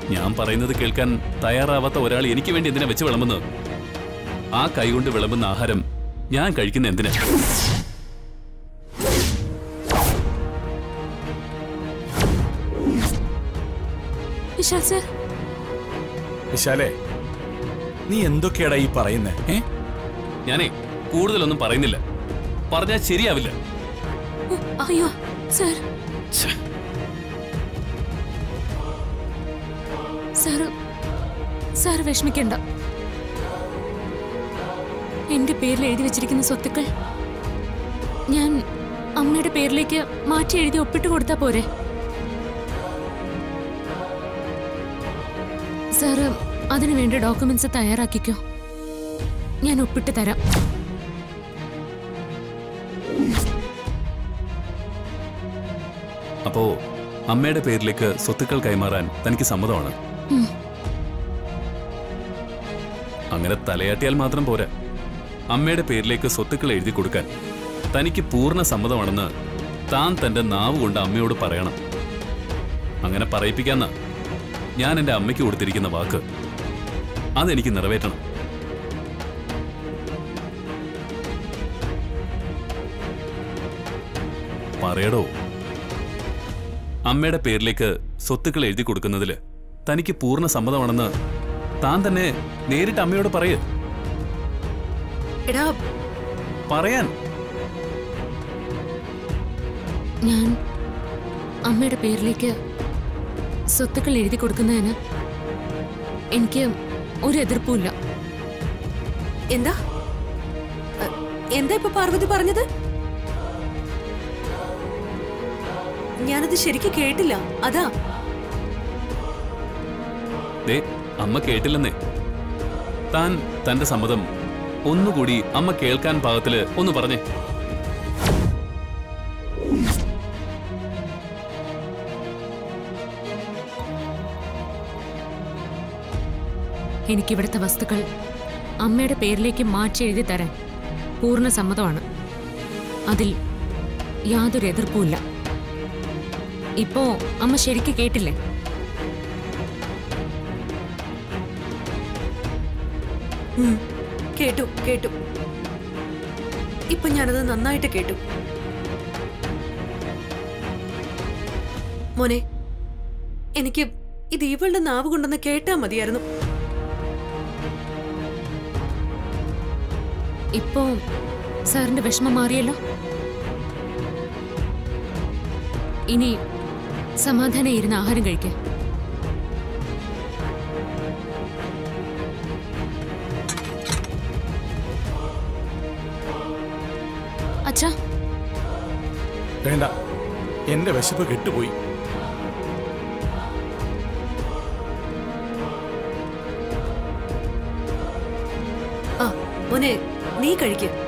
ഞാൻ പറയുന്നത് കേൾക്കാൻ തയ്യാറാവാത്ത ഒരാൾ എനിക്ക് വേണ്ടി എന്തിനാ വെച്ച് വിളമ്പുന്നത് ആ കൈകൊണ്ട് വിളമ്പുന്ന ആഹാരം ഞാൻ കഴിക്കുന്ന എന്തിനാ വിശാൽ സർ വിശാലേ നീ എന്തൊക്കെയാടാ ഈ പറയുന്നേ ഏ ഞാനേ കൂടുതലൊന്നും പറയുന്നില്ല പറഞ്ഞാൽ ശരിയാവില്ല ഉ, അയ്യോ സർ ഛെ, സാറ് സാർ വിഷമിക്കണ്ട എന്റെ പേരിൽ എഴുതി വെച്ചിരിക്കുന്ന സ്വത്തുക്കൾ ഞാൻ അമ്മയുടെ പേരിലേക്ക് മാറ്റി എഴുതി ഒപ്പിട്ട് കൊടുത്താ പോരെ സാറ് അതിനു വേണ്ട ഡോക്യുമെന്റ്സ് തയ്യാറാക്കിക്കോ ഞാൻ ഒപ്പിട്ട് തരാം അപ്പോ അമ്മയുടെ പേരിലേക്ക് സ്വത്തുക്കൾ കൈമാറാൻ തനിക്ക് സമ്മതമാണ് ഉം. അങ്ങനെ തലയാട്ടിയാൽ മാത്രം പോരാ അമ്മയുടെ പേരിലേക്ക് സ്വത്തുക്കൾ എഴുതി കൊടുക്കാൻ തനിക്ക് പൂർണ്ണ സമ്മതമാണെന്ന് താൻ തന്റെ നാവ് കൊണ്ട് അമ്മയോട് പറയണം അങ്ങനെ പറയിപ്പിക്കാന്ന ഞാൻ എന്റെ അമ്മയ്ക്ക് കൊടുത്തിരിക്കുന്ന വാക്ക് അതെനിക്ക് നിറവേറ്റണം പറയടോ അമ്മയുടെ പേരിലേക്ക് സ്വത്തുക്കൾ എഴുതി കൊടുക്കുന്നതില് തനിക്ക് പൂർണ്ണ സമ്മതമാണെന്ന് താൻ തന്നെ നേരിട്ട് അമ്മയോട് പറയ് എടാ പറയാൻ ഞാൻ അമ്മയുടെ പേരിലേക്ക് സ്വത്തുക്കൾ എഴുതി കൊടുക്കുന്നതിന് എനിക്ക് ഒരു എതിർപ്പുമില്ല എന്താ അ, എന്താ ഇപ്പൊ പാർവതി പറഞ്ഞത് ഞാനത് ശരിക്കും കേട്ടില്ല അതാ ദേ അമ്മ കേട്ടില്ലെന്നേ താൻ തന്റെ സമ്മതം ഒന്നുകൂടി അമ്മ കേൾക്കാൻ പാകത്തില് ഒന്ന് പറഞ്ഞേ എനിക്കിവിടുത്തെ വസ്തുക്കൾ അമ്മയുടെ പേരിലേക്ക് മാറ്റി എഴുതി തരാൻ പൂർണ്ണ സമ്മതമാണ് അതിൽ യാതൊരു എതിർപ്പുമില്ല ഇപ്പോ അമ്മ ശരിക്ക് കേട്ടില്ലേ ഉം, കേട്ടു കേട്ടു ഇപ്പൊ ഞാനത് നന്നായിട്ട് കേട്ടു മോനെ എനിക്ക് ഇത് ഇവളുടെ നാവ് കൊണ്ടൊന്ന് കേട്ടാ മതിയായിരുന്നു ഇപ്പോ സാറിന്റെ വിഷമം മാറിയല്ലോ ഇനി സമാധാനം ഇരുന്ന് ആഹാരം കഴിക്കാം അച്ഛാ വേണ്ട എന്റെ വിശപ്പ് കെട്ടുപോയി ആ മോനെ നീ കഴിക്ക്